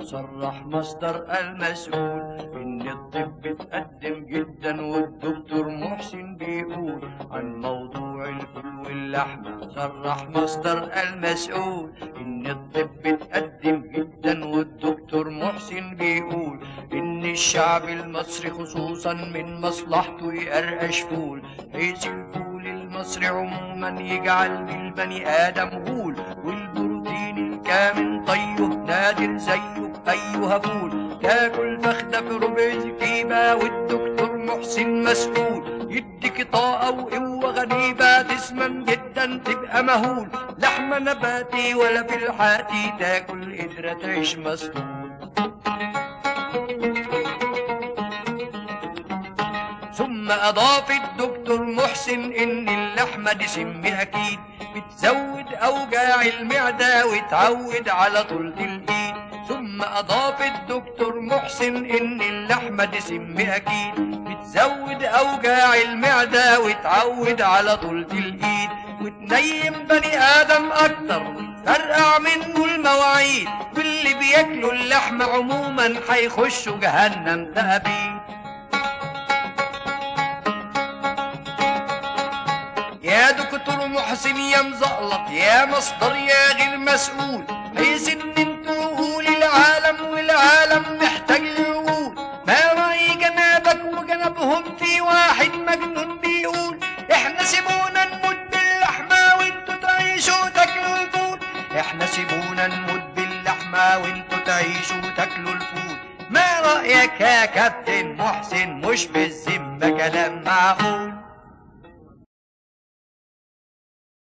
صرح مصدر المسؤول إن الطب اتقدم جدا والدكتور محسن بيقول عن موضوع الفول واللحمة صرح مصدر المسؤول إن الطب اتقدم جدا والدكتور محسن بيقول إن الشعب المصري خصوصا من مصلحته يقرقش فول حيث الفول المصري عموما يجعل من البني آدم غول والبروتين الكامل طيه نادر زيه أيها فول تاكل فخدة في ربع زكيبة والدكتور محسن مسؤول يديك طاقة وقوة غريبة تسمن جدا تبقى مهول لحمة نباتي ولا في الحاتي تاكل قدرة تعيش مسطول ثم أضاف الدكتور محسن إن اللحمة دي سم أكيد بتزود أوجاع المعدة وتعود على طولة الإيد ثم أضاف الدكتور محسن إن اللحمة دي سم أكيد بتزود أوجاع المعدة وتعود على طولة الإيد وتنيم بني آدم أكتر وتفرقع منه المواعيد واللي بياكلوا اللحمة عموما هيخشوا جهنم تأبيد يا دكتور محسن يا مزقلط يا مصدر يا غير مسؤول حيث ان انتوا عقول العالم والعالم محتاج لعقول ما رأي جنابك وجنبهم في واحد مجنون بيقول احنا سيبونا نموت باللحمة وانتوا تعيشوا تاكلوا الفول احنا سيبونا نموت باللحمة وانتوا تعيشوا تاكلوا الفول ما رأيك يا كابتن محسن مش بالذمة كلام معقول